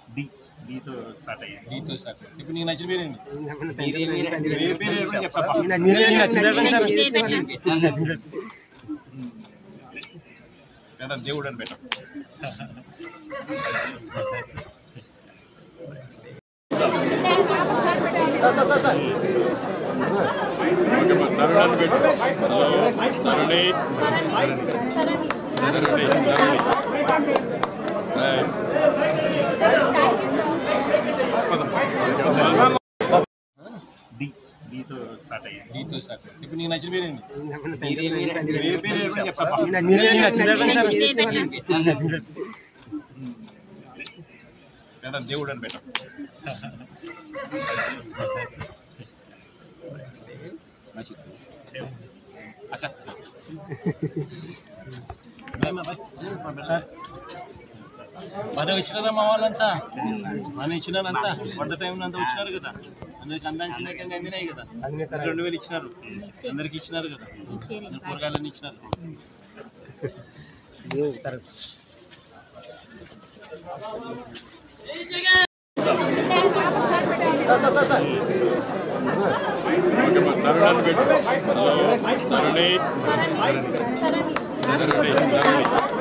D డితో start అయ్యాయి నీతో స్టార్ట్ ఇప్పుడు నీకు నచ్చిన పేరు ఏంది ఏ పేరు ఏమని చెప్తావా? లేదా దేవుడు అని పెట్టం తరుణాన్ని పెట్టు hello Taruni Taruni Taruni right. D డితో స్టార్ట్ అయ్యాయి నీతో స్టార్ట్ ఇప్పుడు నీకు నచ్చిన పేరు ఏంది ఏ పేరు ఏమని చెప్తావా? లేదా దేవుడు అని పెట్టం అక్క బాయ్ బాయ్ మన వచ్చినారా మా వాళ్ళంతా మన ఇచ్చినారంతా వంట టైం అంతా వచ్చినారు కదా అందరికి అందాల్సిన అందినాయి కదా రెండు వేలు ఇచ్చినారు అందరికి ఇచ్చినారు కదా అందరు కూరగాయలన్నీ ఇచ్చినారు తరుణాన్ని పెట్టు హలో తరుణి తరుణి తరుణి